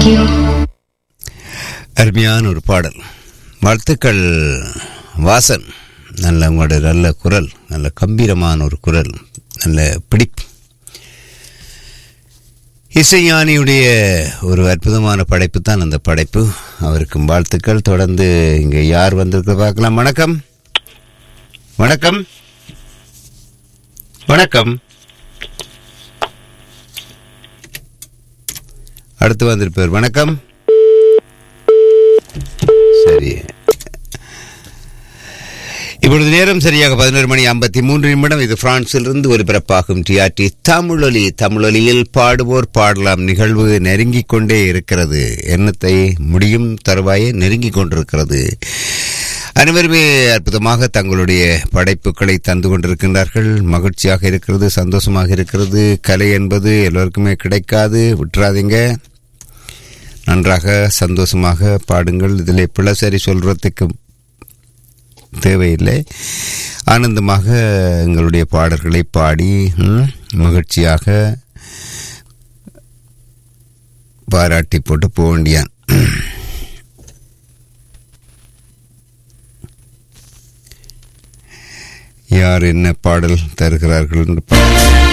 you. அருமையான ஒரு பாடல் வாழ்த்துக்கள் வாசன் நல்ல உங்களுடைய நல்ல குரல் நல்ல கம்பீரமான ஒரு குரல் நல்ல பிடிப்பு இசைஞானியுடைய ஒரு அற்புதமான படைப்பு தான் அந்த படைப்பு அவருக்கும் வாழ்த்துக்கள் தொடர்ந்து இங்கே யார் வந்திருக்க பார்க்கலாம் வணக்கம் வணக்கம் வணக்கம் அடுத்து வந்திருப்பார் வணக்கம் சரி இப்பொழுது நேரம் சரியாக பதினோரு மணி ஐம்பத்தி மூன்று நிமிடம் இது பிரான்சிலிருந்து ஒலிபரப்பாகும் டிஆர்டி தமிழொலி தமிழொலியில் பாடுவோர் பாடலாம் நிகழ்வு நெருங்கிக் கொண்டே இருக்கிறது எண்ணத்தை முடியும் தருவாயே நெருங்கிக் கொண்டிருக்கிறது அனைவருமே அற்புதமாக தங்களுடைய படைப்புகளை தந்து கொண்டிருக்கின்றார்கள் மகிழ்ச்சியாக இருக்கிறது சந்தோஷமாக இருக்கிறது கலை என்பது எல்லோருக்குமே கிடைக்காது விட்டுறாதீங்க நன்றாக சந்தோஷமாக பாடுங்கள் இதில் பிளசரி சொல்றதுக்கு தேவையில்லை ஆனந்தமாக எங்களுடைய பாடல்களை பாடி ம், மகிழ்ச்சியாக பாராட்டி போட்டு போக வேண்டியான் யார் என்ன பாடல் தருகிறார்கள் என்று பார்ப்போம்.